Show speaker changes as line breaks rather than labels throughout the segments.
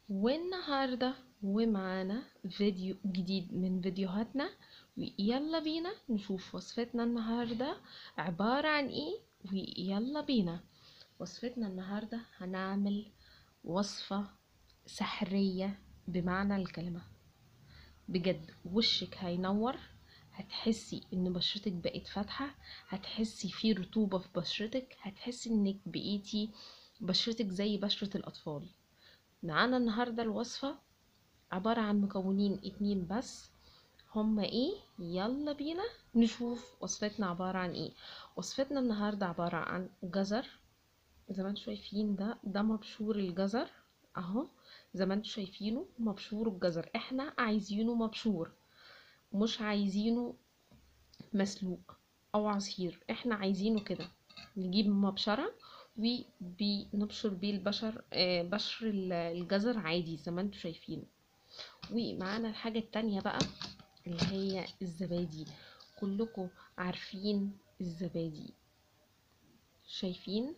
والنهاردة ومعانا فيديو جديد من فيديوهاتنا ويلا بينا نشوف وصفتنا النهاردة عبارة عن ايه ويلا بينا وصفتنا النهاردة هنعمل وصفة سحرية بمعنى الكلمة بجد وشك هينور هتحسي ان بشرتك بقت فاتحة هتحسي في رطوبة في بشرتك هتحسي انك بقيتي بشرتك زي بشرة الاطفال معانا النهاردة الوصفة عبارة عن مكونين اتنين بس هما ايه يلا بينا نشوف وصفتنا عبارة عن ايه وصفتنا النهاردة عبارة عن جزر زي ما انتم شايفين ده ده مبشور الجزر اهو زي ما انتم شايفينه مبشور الجزر احنا عايزينه مبشور مش عايزينه مسلوق او عصير احنا عايزينه كده نجيب مبشره وبنبشر بيه البشر آه بشر الجزر عادي زي ما انتم شايفين ومعانا الحاجه التانية بقى اللي هي الزبادي كلكم عارفين الزبادي شايفين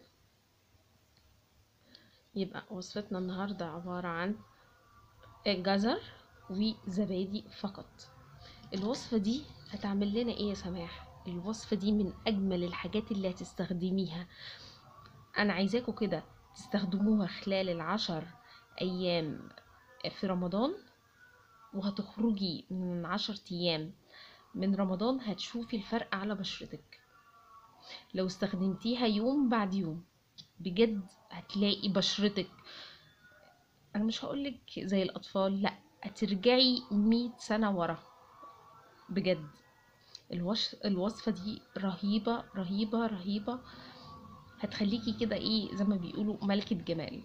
يبقى وصفتنا النهارده عباره عن جزر وزبادي فقط الوصفة دي هتعمل لنا ايه يا سماح الوصفة دي من اجمل الحاجات اللي هتستخدميها انا عايزاكم كده تستخدموها خلال العشر ايام في رمضان وهتخرجي من عشر ايام من رمضان هتشوفي الفرق على بشرتك لو استخدمتيها يوم بعد يوم بجد هتلاقي بشرتك انا مش هقولك زي الاطفال لا هترجعي مية سنة ورا بجد الوش... الوصفة دي رهيبة رهيبة رهيبة هتخليكي كده ايه زي ما بيقولوا ملكة جمال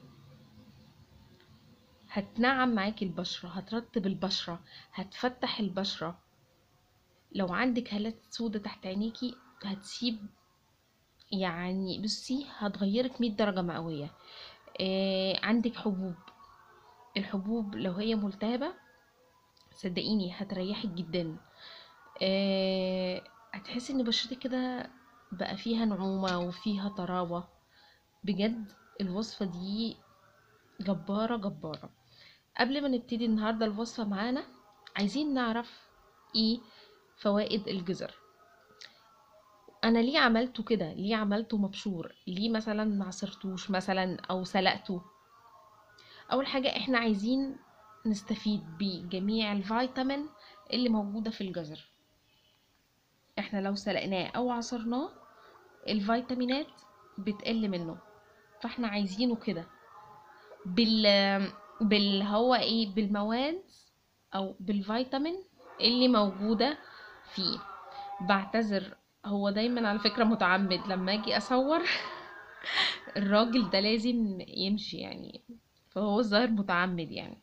هتنعم معاكي البشرة هترطب البشرة هتفتح البشرة لو عندك هالات سودة تحت عينيكي هتسيب يعني بصي هتغيرك مية درجة مئوية آه عندك حبوب الحبوب لو هي ملتهبة صدقيني هتريحك جدا آه هتحسي ان بشرتك كده بقى فيها نعومة وفيها طراوة بجد الوصفة دي جبارة جبارة قبل ما نبتدي النهاردة الوصفة معانا عايزين نعرف ايه فوائد الجزر انا ليه عملته كده ليه عملته مبشور ليه مثلا ما عصرتوش مثلا او سلقته اول حاجة احنا عايزين نستفيد بجميع الفيتامين اللي موجودة في الجزر احنا لو سلقناه او عصرناه الفيتامينات بتقل منه فاحنا عايزينه كده بال بال هو ايه بالمواد او بالفيتامين اللي موجودة فيه بعتذر هو دايما على فكرة متعمد لما اجي اصور الراجل ده لازم يمشي يعني فهو الظاهر متعمد يعني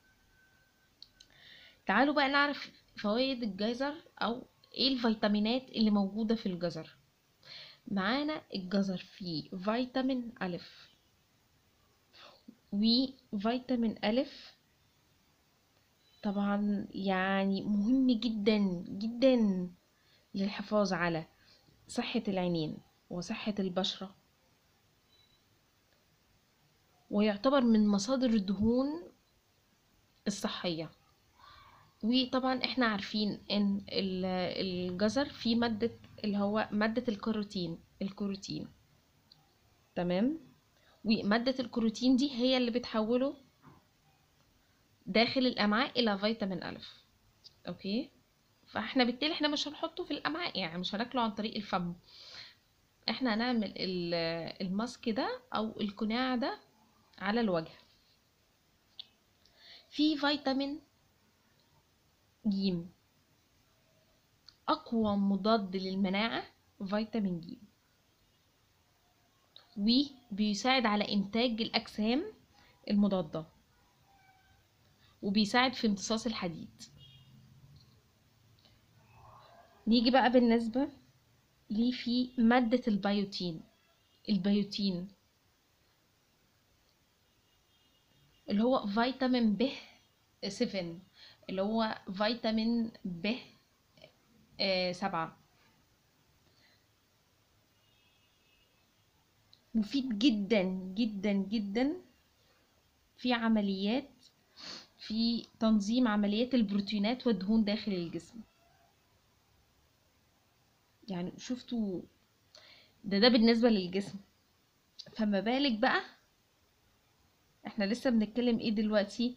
تعالوا بقى نعرف فوائد الجزر او ايه الفيتامينات اللي موجودة في الجزر معانا الجزر فيه فيتامين ألف وفيتامين ألف طبعا يعني مهم جدا جدا للحفاظ على صحة العينين وصحة البشرة ويعتبر من مصادر الدهون الصحية وطبعا احنا عارفين ان الجزر فيه مادة اللي هو مادة الكاروتين الكاروتين تمام ومادة الكاروتين دي هي اللي بتحوله داخل الامعاء الى فيتامين الف اوكي فاحنا بالتالي احنا مش هنحطه في الامعاء يعني مش هناكله عن طريق الفم احنا هنعمل الماسك ده او القناع ده على الوجه في فيتامين جيم أقوى مضاد للمناعة فيتامين جيم وبيساعد على إنتاج الأجسام المضادة وبيساعد في امتصاص الحديد نيجي بقى بالنسبة ليه في مادة البيوتين البيوتين اللي هو فيتامين ب 7 اللي هو فيتامين ب آه سبعة مفيد جدا جدا جدا في عمليات في تنظيم عمليات البروتينات والدهون داخل الجسم يعني شفتوا ده ده بالنسبة للجسم فما بالك بقى احنا لسه بنتكلم ايه دلوقتي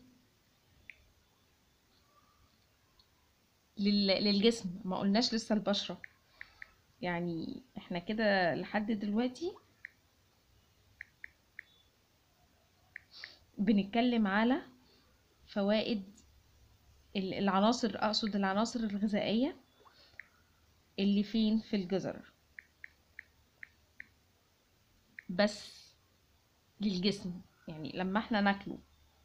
لل... للجسم ما قلناش لسه البشرة يعني احنا كده لحد دلوقتي بنتكلم على فوائد ال- العناصر اقصد العناصر الغذائية اللي فين في الجزر بس للجسم يعني لما احنا ناكله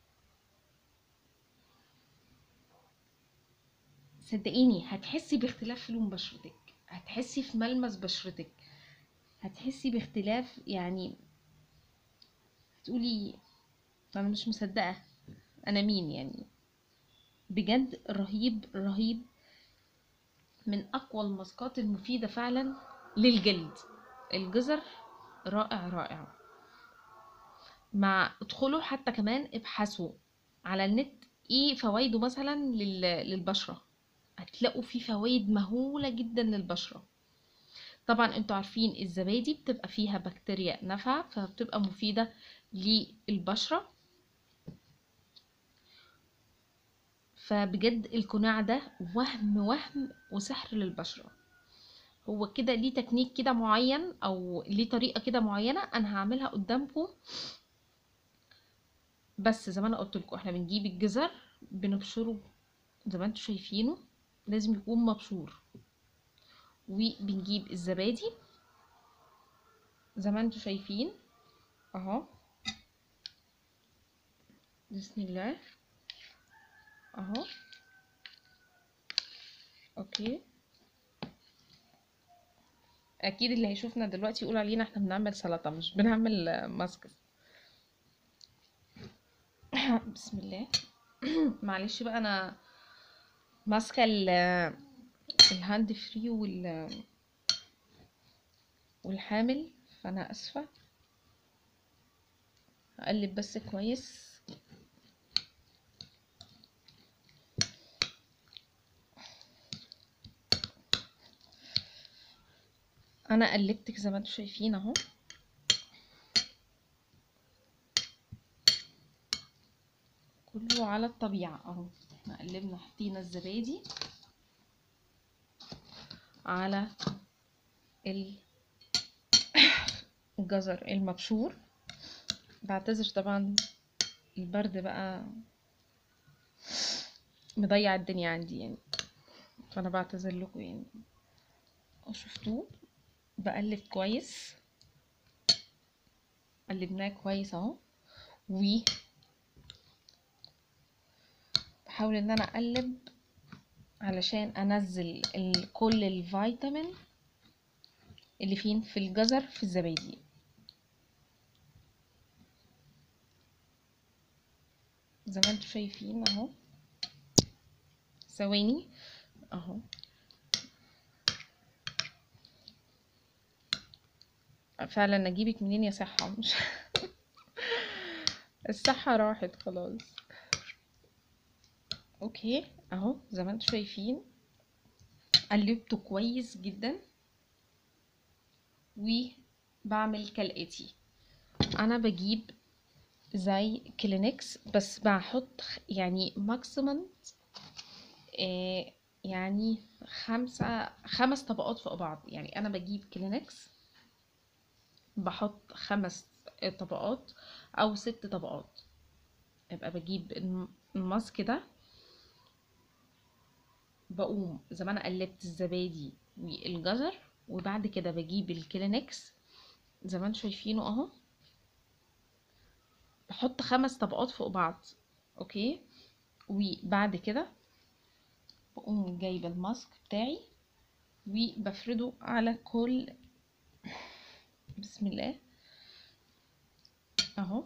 صدقيني هتحسي باختلاف في لون بشرتك هتحسي في ملمس بشرتك هتحسي باختلاف يعني هتقولي انا مش مصدقة انا مين يعني بجد رهيب رهيب من اقوى الماسكات المفيدة فعلا للجلد الجزر رائع رائع مع ادخلوا حتى كمان ابحثوا على النت ايه فوائده مثلا لل... للبشرة هتلاقوا فيه فوائد مهولة جدا للبشرة طبعا انتوا عارفين الزبادي بتبقى فيها بكتيريا نافعة فبتبقى مفيدة للبشرة فبجد القناع ده وهم وهم وسحر للبشرة هو كده ليه تكنيك كده معين او ليه طريقة كده معينة انا هعملها قدامكم بس زي ما انا قلت لكم احنا بنجيب الجزر بنبشره زي ما انتوا شايفينه لازم يكون مبشور وبنجيب الزبادي زي ما انتوا شايفين اهو بسم الله اهو اوكي اكيد اللي هيشوفنا دلوقتي يقول علينا احنا بنعمل سلطة مش بنعمل آه، ماسكس بسم الله معلش بقى انا ماسكه ال- الهاند فري وال والحامل فانا اسفه اقلب بس كويس انا قلبتك زي ما انتم شايفين اهو كله على الطبيعه اهو احنا قلبنا حطينا الزبادي على ال- الجزر المبشور بعتذر طبعا البرد بقى مضيع الدنيا عندي يعني فانا بعتذر لكم يعني شفتوه بقلب كويس قلبناه كويس اهو و بحاول ان انا اقلب علشان انزل ال- كل الفيتامين اللي فين في الجزر في الزبادي زي ما انتم شايفين اهو ثواني اهو فعلا اجيبك منين يا صحة مش الصحة راحت خلاص اوكي اهو زي ما انتم شايفين قلبته كويس جدا وبعمل كالاتي انا بجيب زي كلينكس بس بحط خ- يعني ماكسيمم آه يعني خمسة خمس طبقات فوق بعض يعني انا بجيب كلينكس بحط خمس طبقات او ست طبقات يبقى بجيب الم- الماسك ده بقوم زي ما انا قلبت الزبادي والجزر وبعد كده بجيب الكلينكس زي ما انتم شايفينه اهو بحط خمس طبقات فوق بعض اوكي وبعد كده بقوم جايبه الماسك بتاعي وبفرده على كل بسم الله اهو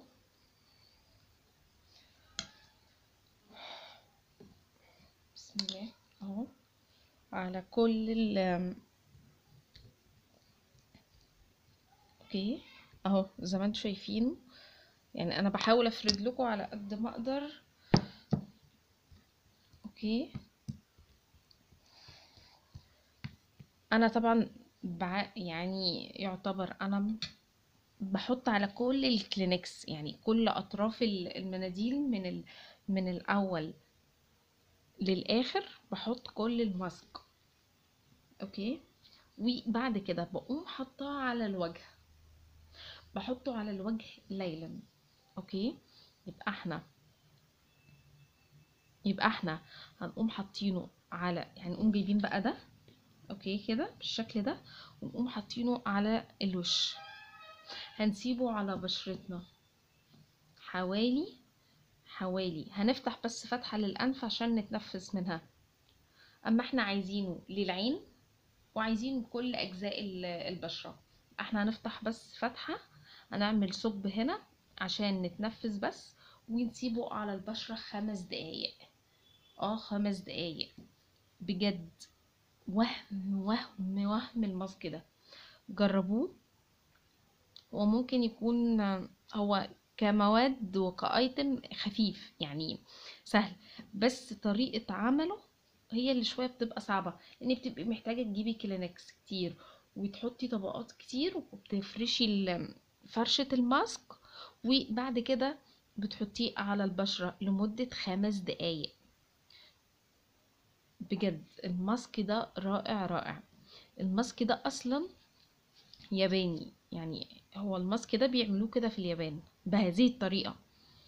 بسم الله اهو على كل ال اوكي اهو زي ما انتم شايفين يعني انا بحاول افرد لكم على قد ما اقدر اوكي انا طبعا بع... يعني يعتبر انا بحط على كل الكلينكس يعني كل اطراف ال- المناديل من ال... من الاول للاخر بحط كل الماسك اوكي وبعد كده بقوم حطاه على الوجه بحطه على الوجه ليلا اوكي يبقى احنا يبقى احنا هنقوم حاطينه على يعني نقوم جايبين بقى ده اوكي كده بالشكل ده ونقوم حاطينه على الوش هنسيبه على بشرتنا حوالي حوالي هنفتح بس فتحة للأنف عشان نتنفس منها أما احنا عايزينه للعين وعايزين كل أجزاء ال- البشرة احنا هنفتح بس فتحة هنعمل ثقب هنا عشان نتنفس بس ونسيبه على البشرة خمس دقايق اه خمس دقايق بجد وهم وهم وهم الماسك ده جربوه هو ممكن يكون هو كمواد وكايتم خفيف يعني سهل بس طريقة عمله هي اللي شوية بتبقى صعبة لان بتبقي محتاجة تجيبي كلينكس كتير وتحطي طبقات كتير وبتفرشي ال- فرشة الماسك وبعد كده بتحطيه على البشرة لمدة خمس دقايق بجد الماسك ده رائع رائع الماسك ده اصلا ياباني يعني هو الماسك ده بيعملوه كده في اليابان بهذه الطريقة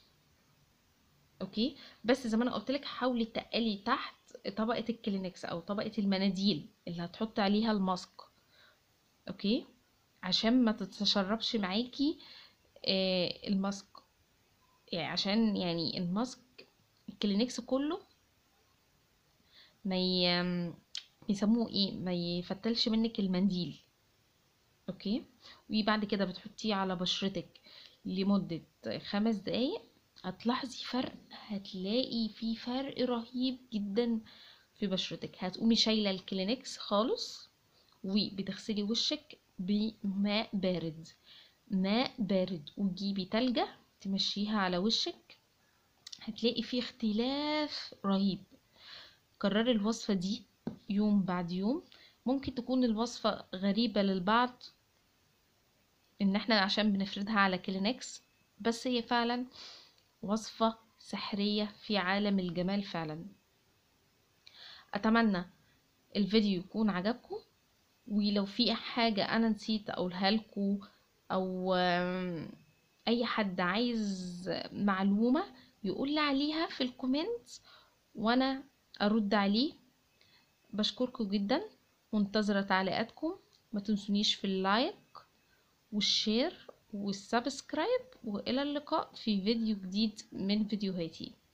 اوكي بس زي ما انا قلت لك حاولي تقلي تحت طبقة الكلينكس او طبقة المناديل اللي هتحطي عليها الماسك اوكي عشان ما تتشربش معاكي آه الماسك يعني عشان يعني الماسك الكلينكس كله ما ي... بيسموه ايه ما يفتلش منك المنديل اوكي وبعد كده بتحطيه على بشرتك لمدة خمس دقايق هتلاحظي فرق هتلاقي في فرق رهيب جدا في بشرتك هتقومي شايلة الكلينكس خالص وبتغسلي وشك بماء بارد ماء بارد وتجيبي تلجة تمشيها على وشك هتلاقي فيه اختلاف رهيب كرري الوصفة دي يوم بعد يوم ممكن تكون الوصفة غريبة للبعض ان احنا عشان بنفردها على كلينكس بس هي فعلا وصفة سحرية في عالم الجمال فعلا اتمنى الفيديو يكون عجبكم ولو في حاجة انا نسيت اقولها لكم او آم، اي حد عايز معلومة يقول لي عليها في الكومنت وانا ارد عليه بشكركم جدا منتظرة تعليقاتكم ما تنسونيش في اللايك والشير والسبسكرايب والى اللقاء في فيديو جديد من فيديوهاتي